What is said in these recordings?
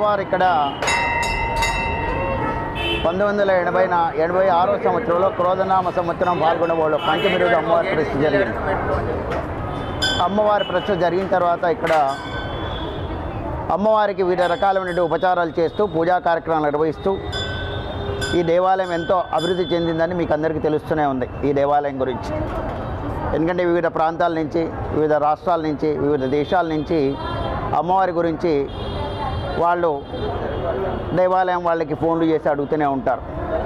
అమ్మవారు ఇక్కడ పంతొమ్మిది వందల ఎనభై నా ఎనభై ఆరో సంవత్సరంలో క్రోధనామ సంవత్సరం పాల్గొన్న వాళ్ళు పంచమి రోజు అమ్మవారి ప్రతిష్ఠ జరిగింది అమ్మవారి ప్రతిష్ఠ జరిగిన తర్వాత ఇక్కడ అమ్మవారికి వివిధ రకాలైన ఉపచారాలు చేస్తూ పూజా కార్యక్రమాలు నిర్వహిస్తూ ఈ దేవాలయం ఎంతో అభివృద్ధి చెందిందని మీకు అందరికీ తెలుస్తూనే ఉంది ఈ దేవాలయం గురించి ఎందుకంటే వివిధ ప్రాంతాల నుంచి వివిధ రాష్ట్రాల నుంచి వివిధ దేశాల నుంచి అమ్మవారి గురించి వాళ్ళు దేవాలయం వాళ్ళకి ఫోన్లు చేసి అడుగుతూనే ఉంటారు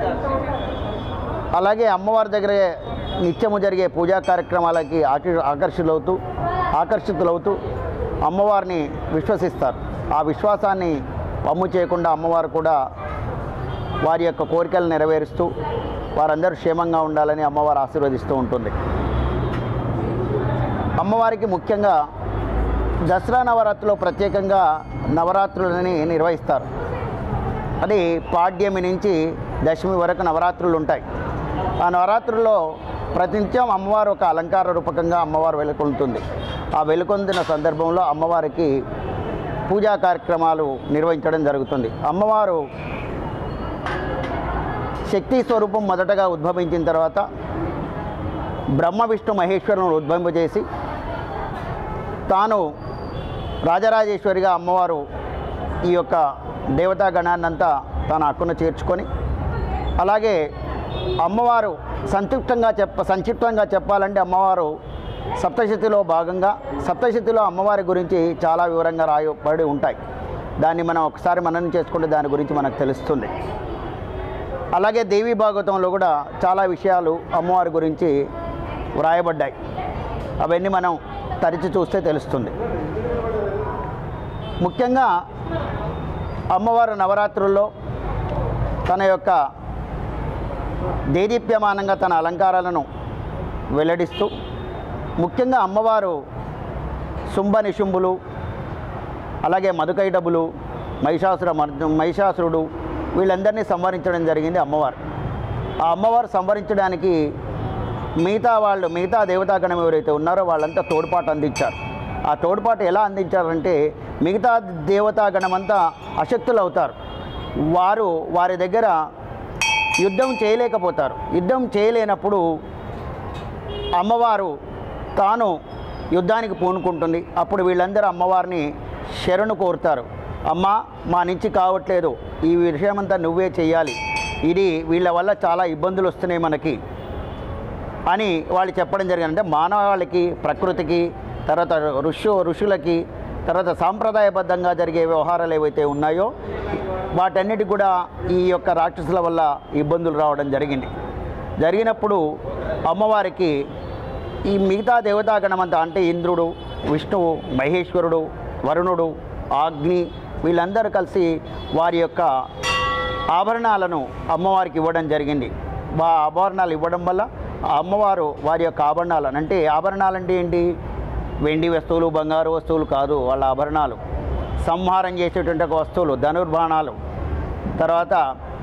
అలాగే అమ్మవారి దగ్గర నిత్యము జరిగే పూజా కార్యక్రమాలకి ఆకర్ష ఆకర్షితులవుతూ ఆకర్షితులవుతూ అమ్మవారిని విశ్వసిస్తారు ఆ విశ్వాసాన్ని వమ్ము చేయకుండా అమ్మవారు కూడా వారి యొక్క కోరికలు నెరవేరుస్తూ వారందరూ క్షేమంగా ఉండాలని అమ్మవారు ఆశీర్వదిస్తూ ఉంటుంది అమ్మవారికి ముఖ్యంగా దసరా నవరాత్రిలో ప్రత్యేకంగా నవరాత్రులని నిర్వహిస్తారు అది పాడ్యమి నుంచి దశమి వరకు నవరాత్రులు ఉంటాయి ఆ నవరాత్రుల్లో ప్రతినిత్యం అమ్మవారు ఒక అలంకార రూపకంగా అమ్మవారు వెలుకొంటుంది ఆ వెలుకొందిన సందర్భంలో అమ్మవారికి పూజా కార్యక్రమాలు నిర్వహించడం జరుగుతుంది అమ్మవారు శక్తి స్వరూపం మొదటగా ఉద్భవించిన తర్వాత బ్రహ్మ విష్ణు మహేశ్వరులను ఉద్భవింపజేసి తాను రాజరాజేశ్వరిగా అమ్మవారు ఈ యొక్క దేవతా గణాన్నంతా తన హక్కును చేర్చుకొని అలాగే అమ్మవారు సంక్షిప్తంగా చెప్ప సంక్షిప్తంగా చెప్పాలంటే అమ్మవారు సప్తశతిలో భాగంగా సప్తశతిలో అమ్మవారి గురించి చాలా వివరంగా రాయబడి ఉంటాయి దాన్ని మనం ఒకసారి మననం చేసుకుంటే దాని గురించి మనకు తెలుస్తుంది అలాగే దేవీ భాగవతంలో కూడా చాలా విషయాలు అమ్మవారి గురించి వ్రాయబడ్డాయి అవన్నీ మనం తరిచి చూస్తే తెలుస్తుంది ముఖ్యంగా అమ్మవారు నవరాత్రుల్లో తన యొక్క దేదీప్యమానంగా తన అలంకారాలను వెల్లడిస్తూ ముఖ్యంగా అమ్మవారు శుంభ నిశుంభులు అలాగే మధుకైడబులు మహిషాసుర మర్ద మహిషాసురుడు వీళ్ళందరినీ సంవరించడం జరిగింది అమ్మవారు ఆ అమ్మవారు సంవరించడానికి మిగతా వాళ్ళు మిగతా దేవతాగణం ఎవరైతే ఉన్నారో వాళ్ళంతా తోడ్పాటు అందించారు ఆ తోడ్పాటు ఎలా అందించారంటే మిగతా దేవతాగణం అంతా అశక్తులు అవుతారు వారు వారి దగ్గర యుద్ధం చేయలేకపోతారు యుద్ధం చేయలేనప్పుడు అమ్మవారు తాను యుద్ధానికి పూనుకుంటుంది అప్పుడు వీళ్ళందరూ అమ్మవారిని శరణు కోరుతారు అమ్మ మా నుంచి కావట్లేదు ఈ విషయమంతా నువ్వే చేయాలి ఇది వీళ్ళ వల్ల చాలా ఇబ్బందులు వస్తున్నాయి మనకి అని వాళ్ళు చెప్పడం జరిగింది అంటే మానవాళికి ప్రకృతికి తర్వాత ఋషు ఋషులకి తర్వాత సాంప్రదాయబద్ధంగా జరిగే వ్యవహారాలు ఏవైతే ఉన్నాయో వాటన్నిటి కూడా ఈ యొక్క రాక్షసుల వల్ల ఇబ్బందులు రావడం జరిగింది జరిగినప్పుడు అమ్మవారికి ఈ మిగతా దేవతాగణమంతా అంటే ఇంద్రుడు విష్ణువు మహేశ్వరుడు వరుణుడు అగ్ని వీళ్ళందరూ కలిసి వారి యొక్క ఆభరణాలను అమ్మవారికి ఇవ్వడం జరిగింది ఆ ఆభరణాలు ఇవ్వడం వల్ల ఆ అమ్మవారు వారి యొక్క ఆభరణాలను అంటే ఆభరణాలు అంటే ఏంటి వెండి వస్తువులు బంగారు వస్తువులు కాదు వాళ్ళ ఆభరణాలు సంహారం చేసేటువంటి ఒక వస్తువులు ధనుర్బాణాలు తర్వాత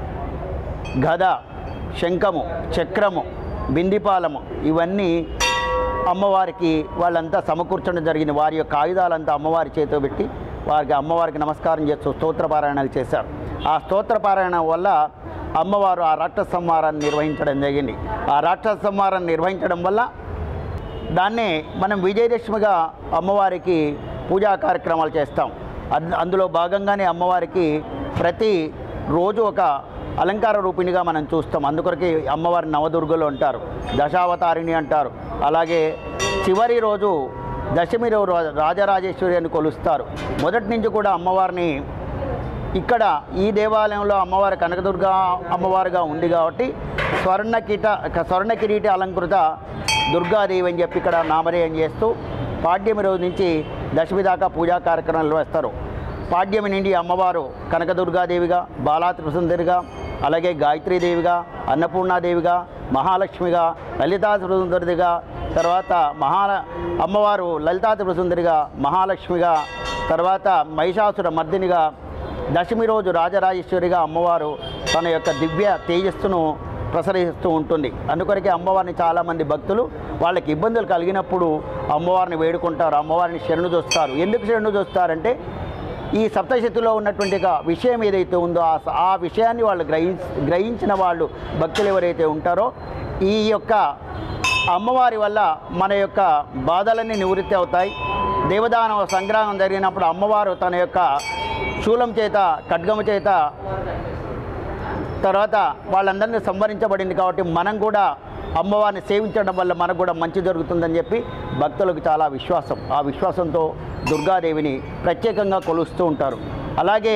గద శంఖము చక్రము బిందిపాలము ఇవన్నీ అమ్మవారికి వాళ్ళంతా సమకూర్చడం జరిగింది వారి యొక్క ఆయుధాలంతా అమ్మవారి చేతితో పెట్టి వారికి అమ్మవారికి నమస్కారం చేస్తూ స్తోత్రపారాయణాలు చేశారు ఆ స్తోత్రపారాయణం వల్ల అమ్మవారు ఆ రాక్షస సంహారాన్ని నిర్వహించడం జరిగింది ఆ రాక్షస సంహారాన్ని నిర్వహించడం వల్ల దాన్నే మనం విజయదశమిగా అమ్మవారికి పూజా కార్యక్రమాలు చేస్తాం అద్- అందులో భాగంగానే అమ్మవారికి ప్రతి రోజు ఒక అలంకార రూపిణిగా మనం చూస్తాం అందుకొరకే అమ్మవారి నవదుర్గలు అంటారు దశావతారిణి అంటారు అలాగే చివరి రోజు దశమి రోజు రా- రాజరాజేశ్వరి అని కొలుస్తారు మొదటి నుంచి కూడా అమ్మవారిని ఇక్కడ ఈ దేవాలయంలో అమ్మవారి కనకదుర్గ అమ్మవారుగా ఉంది కాబట్టి స్వర్ణ కిట స్వర్ణ కిరీటి అలంకృత దుర్గాదేవి అని చెప్పి ఇక్కడ నామధేయం చేస్తూ పాడ్యమి రోజు నుంచి దశమి దాకా పూజా కార్యక్రమాలు నిర్వహిస్తారు పాడ్యమి నుండి అమ్మవారు కనకదుర్గాదేవిగా బాలా త్రిసుందరిగా అలాగే గాయత్రీదేవిగా అన్నపూర్ణాదేవిగా మహాలక్ష్మిగా లలితా త్రిసుందరిగా తర్వాత మహా అమ్మవారు లలితా త్రిసుందరిగా మహాలక్ష్మిగా తర్వాత మహిషాసుర మర్దినిగా దశమి రోజు రాజరాజేశ్వరిగా అమ్మవారు తన యొక్క దివ్య తేజస్సును ప్రసరిస్తూ ఉంటుంది అందుకొరకే అమ్మవారిని చాలామంది భక్తులు వాళ్ళకి ఇబ్బందులు కలిగినప్పుడు అమ్మవారిని వేడుకుంటారు అమ్మవారిని శరణు చూస్తారు ఎందుకు శరణు చూస్తారంటే ఈ సప్తశతిలో ఉన్నటువంటి ఒక విషయం ఏదైతే ఉందో ఆ స- ఆ విషయాన్ని వాళ్ళు గ్రహి గ్రహించిన వాళ్ళు భక్తులు ఎవరైతే ఉంటారో ఈ యొక్క అమ్మవారి వల్ల మన యొక్క బాధలన్నీ నివృత్తి అవుతాయి దేవదానవ సంగ్రహం జరిగినప్పుడు అమ్మవారు తన యొక్క శూలం చేత ఖడ్గము చేత తర్వాత వాళ్ళందరినీ సంవరించబడింది కాబట్టి మనం కూడా అమ్మవారిని సేవించడం వల్ల మనకు కూడా మంచి జరుగుతుందని చెప్పి భక్తులకు చాలా విశ్వాసం ఆ విశ్వాసంతో దుర్గాదేవిని ప్రత్యేకంగా కొలుస్తూ ఉంటారు అలాగే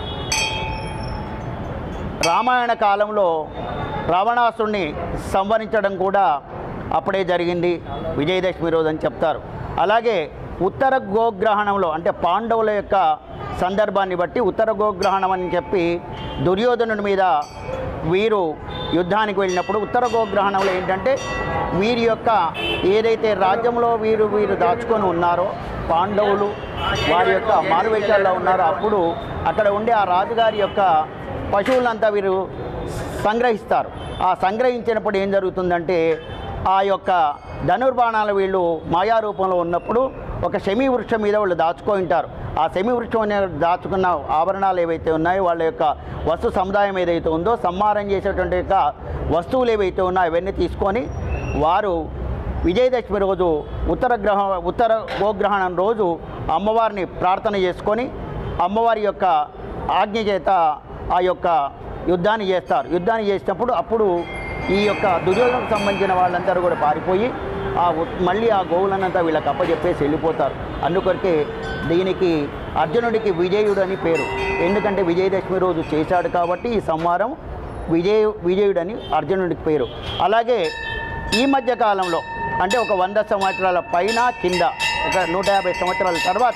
రామాయణ కాలంలో రావణాసుడిని సంవరించడం కూడా అప్పుడే జరిగింది విజయదశమి రోజు అని చెప్తారు అలాగే ఉత్తర గోగ్రహణంలో అంటే పాండవుల యొక్క సందర్భాన్ని బట్టి ఉత్తర గోగ్రహణం అని చెప్పి దుర్యోధనుడి మీద వీరు యుద్ధానికి వెళ్ళినప్పుడు ఉత్తర గోగ్రహణంలో ఏంటంటే వీరి యొక్క ఏదైతే రాజ్యంలో వీరు వీరు దాచుకొని ఉన్నారో పాండవులు వారి యొక్క మారువేషాల్లో ఉన్నారో అప్పుడు అక్కడ ఉండే ఆ రాజుగారి యొక్క పశువులంతా వీరు సంగ్రహిస్తారు ఆ సంగ్రహించినప్పుడు ఏం జరుగుతుందంటే ఆ యొక్క ధనుర్బాణాలు వీళ్ళు మాయా రూపంలో ఉన్నప్పుడు ఒక శమీ వృక్షం మీద వాళ్ళు దాచుకొని ఉంటారు ఆ శమీ వృక్షం అనేది దాచుకున్న ఆభరణాలు ఏవైతే ఉన్నాయో వాళ్ళ యొక్క వస్తు సముదాయం ఏదైతే ఉందో సంహారం చేసేటువంటి యొక్క వస్తువులు ఏవైతే ఉన్నాయో అవన్నీ తీసుకొని వారు విజయదశమి రోజు ఉత్తర గ్రహ ఉత్తర గోగ్రహణం రోజు అమ్మవారిని ప్రార్థన చేసుకొని అమ్మవారి యొక్క ఆజ్ఞ చేత ఆ యొక్క యుద్ధాన్ని చేస్తారు యుద్ధాన్ని చేసినప్పుడు అప్పుడు ఈ యొక్క దుర్యోధనకు సంబంధించిన వాళ్ళందరూ కూడా పారిపోయి ఆ ఉ- మళ్ళీ ఆ గోవులనంతా వీళ్ళకి అప్పచెప్పేసి వెళ్ళిపోతారు అందుకొరకే దీనికి అర్జునుడికి విజయుడు అని పేరు ఎందుకంటే విజయదశమి రోజు చేశాడు కాబట్టి ఈ సంహారం విజయ విజయుడని అర్జునుడికి పేరు అలాగే ఈ మధ్య కాలంలో అంటే ఒక వంద సంవత్సరాల పైన కింద ఒక నూట యాభై సంవత్సరాల తర్వాత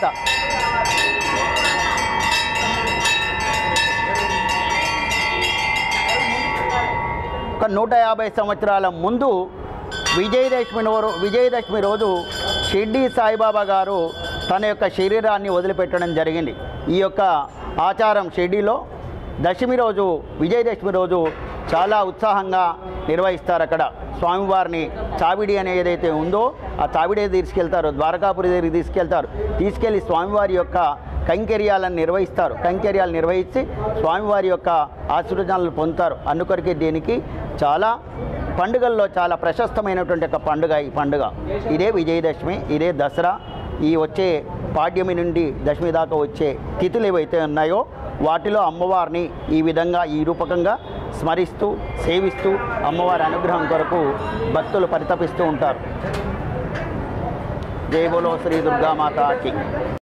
ఒక నూట యాభై సంవత్సరాల ముందు విజయదశమి నోరు విజయదశమి రోజు షిర్డీ సాయిబాబా గారు తన యొక్క శరీరాన్ని వదిలిపెట్టడం జరిగింది ఈ యొక్క ఆచారం షిర్డీలో దశమి రోజు విజయదశమి రోజు చాలా ఉత్సాహంగా నిర్వహిస్తారు అక్కడ స్వామివారిని చావిడి అనే ఏదైతే ఉందో ఆ చావిడి తీసుకెళ్తారు ద్వారకాపురి దగ్గరికి తీసుకెళ్తారు తీసుకెళ్లి స్వామివారి యొక్క కైంకర్యాలను నిర్వహిస్తారు కైంకర్యాలు నిర్వహించి స్వామివారి యొక్క ఆశీర్వచనాలను పొందుతారు అందుకొరకే దీనికి చాలా పండుగల్లో చాలా ప్రశస్తమైనటువంటి ఒక పండుగ ఈ పండుగ ఇదే విజయదశమి ఇదే దసరా ఈ వచ్చే పాడ్యమి నుండి దశమి దాకా వచ్చే తిథులు ఏవైతే ఉన్నాయో వాటిలో అమ్మవారిని ఈ విధంగా ఈ రూపకంగా స్మరిస్తూ సేవిస్తూ అమ్మవారి అనుగ్రహం కొరకు భక్తులు పరితపిస్తూ ఉంటారు జై బోలో శ్రీ దుర్గామాతాకి